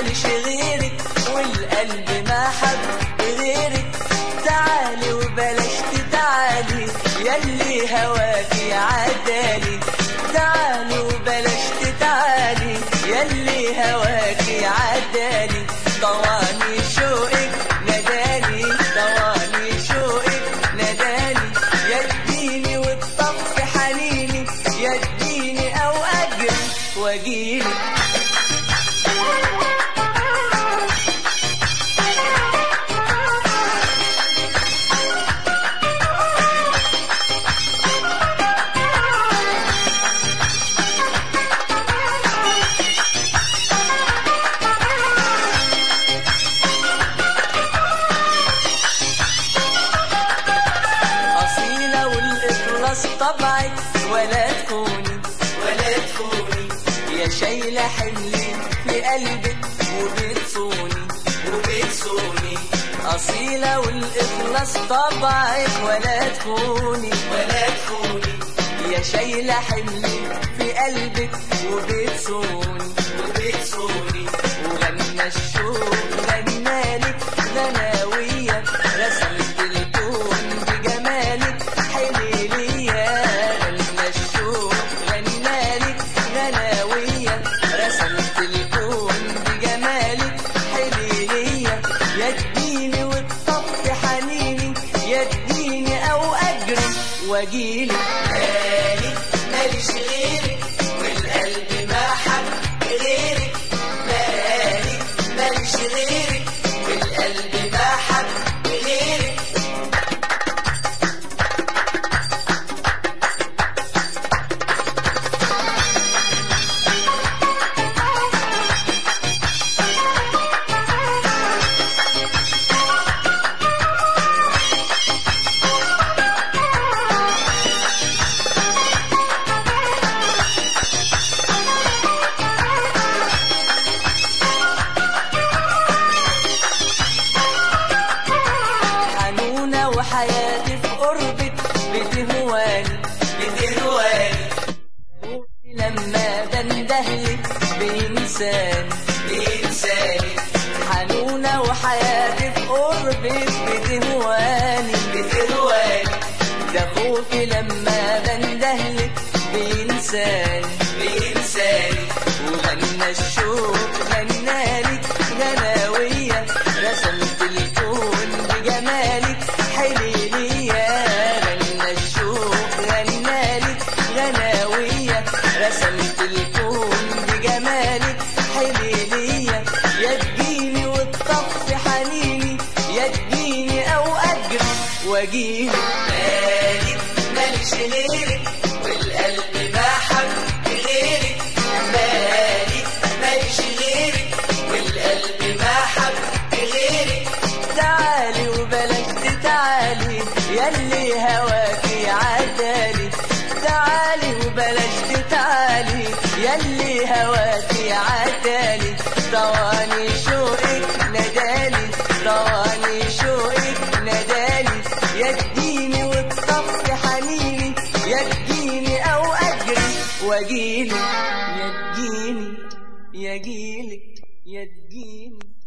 مالش غيرك والقلب ما حب غيرك تعالي وبلاش تتعالي يلي هواكي عدالي تعالي وبلاش تتعالي يلي هواكي عدالي طواني شوقك نداني طواني شوقك نداني يديني والطف حنيني يديني او اجري واجيلي أصيلة والإخلاص طبعك ولا تكوني ولا تكوني يا شايلة حملي في قلبك وبتصوني وبتصوني أصيلة والإخلاص طبعك ولا تكوني ولا تكوني يا شايلة حملي في قلبك وبتصوني وبتصوني وغنى الشوق غنالك غناوية رسمت الكون بجمالك حليلية غنى الشوق غنالك غناوية رسمت الكون بجمالك حليلية يديني والطف حنيني يديني او اجري واجيلي مالي ماليش غيرك والقلب ما حب غيرك مالي ماليش غيرك والقلب ما حب غيرك حنونة وحياتي في قربك بتهواني بتهواني لما بندهلك بإنسان بإنساني حنونة وحياتي في قربك بتهواني بتهواني ده خوفي لما بندهلك بإنسان بإنساني وغنى الشوق غنالك غناوية رسمت الكون بجمالك حليلية غنى الشوق غنالك غناوية رسمت الكون بجمالك حليلية يديني والطف حنيني يديني او اجري واجيلي مالي ماليش غيرك والقلب ما حب غيرك مالي ماليش غيرك والقلب ما حب غيرك تعالي وبلاش تتعالي يلي هواكي عدالي تعالي وبلاش تتعالي يلي هواكي عدالي طواني شوقك ندالي طواني شوقك ندالي يديني والطف حنيني يديني او اجري واجيلي يديني يجيلك يديني